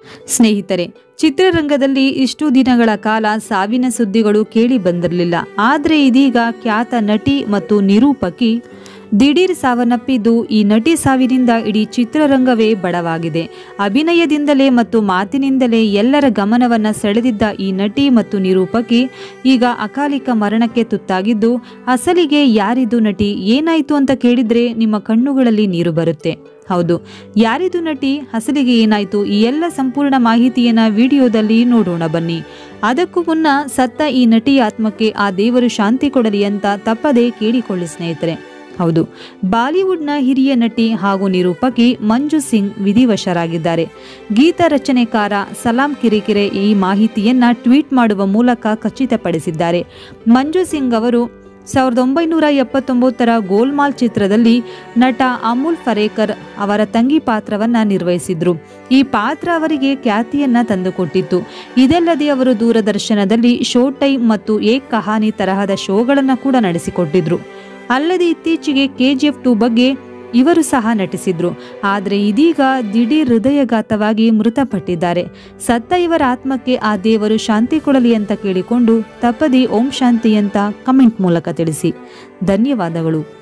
ಸ್ನೇಹಿತರೆ ಚಿತ್ರರಂಗದಲ್ಲಿ ಇಷ್ಟು ದಿನಗಳ ಕಾಲ ಸಾವಿನ ಸುದ್ದಿಗಳು ಕೇಳಿ ಬಂದಿರಲಿಲ್ಲ ಆದರೆ ಇದೀಗ ಖ್ಯಾತ ನಟಿ ಮತ್ತು ನಿರೂಪಕಿ ದಿಢೀರ್ ಸಾವನ್ನಪ್ಪಿದ್ದು ಈ ನಟಿ ಸಾವಿನಿಂದ ಇಡೀ ಚಿತ್ರರಂಗವೇ ಬಡವಾಗಿದೆ ಅಭಿನಯದಿಂದಲೇ ಮತ್ತು ಮಾತಿನಿಂದಲೇ ಎಲ್ಲರ ಗಮನವನ್ನ ಸೆಳೆದಿದ್ದ ಈ ನಟಿ ಮತ್ತು ನಿರೂಪಕಿ ಈಗ ಅಕಾಲಿಕ ಮರಣಕ್ಕೆ ತುತ್ತಾಗಿದ್ದು ಅಸಲಿಗೆ ಯಾರಿದು ನಟಿ ಏನಾಯ್ತು ಅಂತ ಕೇಳಿದ್ರೆ ನಿಮ್ಮ ಕಣ್ಣುಗಳಲ್ಲಿ ನೀರು ಬರುತ್ತೆ ಹೌದು ಯಾರಿದು ನಟಿ ಅಸಲಿಗೆ ಏನಾಯ್ತು ಈ ಎಲ್ಲ ಸಂಪೂರ್ಣ ಮಾಹಿತಿಯನ್ನ ವಿಡಿಯೋದಲ್ಲಿ ನೋಡೋಣ ಬನ್ನಿ ಅದಕ್ಕೂ ಮುನ್ನ ಸತ್ತ ಈ ನಟಿ ಆತ್ಮಕ್ಕೆ ಆ ದೇವರು ಶಾಂತಿ ಕೊಡಲಿ ಅಂತ ತಪ್ಪದೇ ಕೇಳಿಕೊಳ್ಳಿ ಸ್ನೇಹಿತರೆ ಹೌದು ಬಾಲಿವುಡ್ನ ಹಿರಿಯ ನಟಿ ಹಾಗೂ ನಿರೂಪಕಿ ಮಂಜು ಸಿಂಗ್ ವಿಧಿವಶರಾಗಿದ್ದಾರೆ ಗೀತ ರಚನೆಕಾರ ಸಲಾಂ ಕಿರಿಕಿರೆ ಈ ಮಾಹಿತಿಯನ್ನ ಟ್ವೀಟ್ ಮಾಡುವ ಮೂಲಕ ಖಚಿತಪಡಿಸಿದ್ದಾರೆ ಮಂಜು ಸಿಂಗ್ ಅವರು ಸಾವಿರದ ಒಂಬೈನೂರ ಎಪ್ಪತ್ತೊಂಬತ್ತರ ಗೋಲ್ಮಾಲ್ ಚಿತ್ರದಲ್ಲಿ ನಟ ಅಮೂಲ್ ಫರೇಕರ್ ಅವರ ತಂಗಿ ಪಾತ್ರವನ್ನ ನಿರ್ವಹಿಸಿದ್ರು ಈ ಪಾತ್ರ ಅವರಿಗೆ ಖ್ಯಾತಿಯನ್ನ ತಂದುಕೊಟ್ಟಿತ್ತು ಇದಲ್ಲದೆ ಅವರು ದೂರದರ್ಶನದಲ್ಲಿ ಶೋ ಟೈಮ್ ಮತ್ತು ಏಕ್ ಕಹಾನಿ ತರಹದ ಶೋಗಳನ್ನು ಕೂಡ ನಡೆಸಿಕೊಟ್ಟಿದ್ರು ಅಲ್ಲದೆ ಇತ್ತೀಚೆಗೆ ಕೆಜಿಎಫ್ ಟು ಬಗ್ಗೆ ಇವರು ಸಹ ನಟಿಸಿದ್ರು ಆದರೆ ಇದೀಗ ದಿಢೀರ್ ಹೃದಯಘಾತವಾಗಿ ಮೃತಪಟ್ಟಿದ್ದಾರೆ ಸತ್ತ ಇವರ ಆತ್ಮಕ್ಕೆ ಆ ದೇವರು ಶಾಂತಿ ಕೊಡಲಿ ಅಂತ ಕೇಳಿಕೊಂಡು ತಪ್ಪದಿ ಓಂ ಶಾಂತಿ ಅಂತ ಕಮೆಂಟ್ ಮೂಲಕ ತಿಳಿಸಿ ಧನ್ಯವಾದಗಳು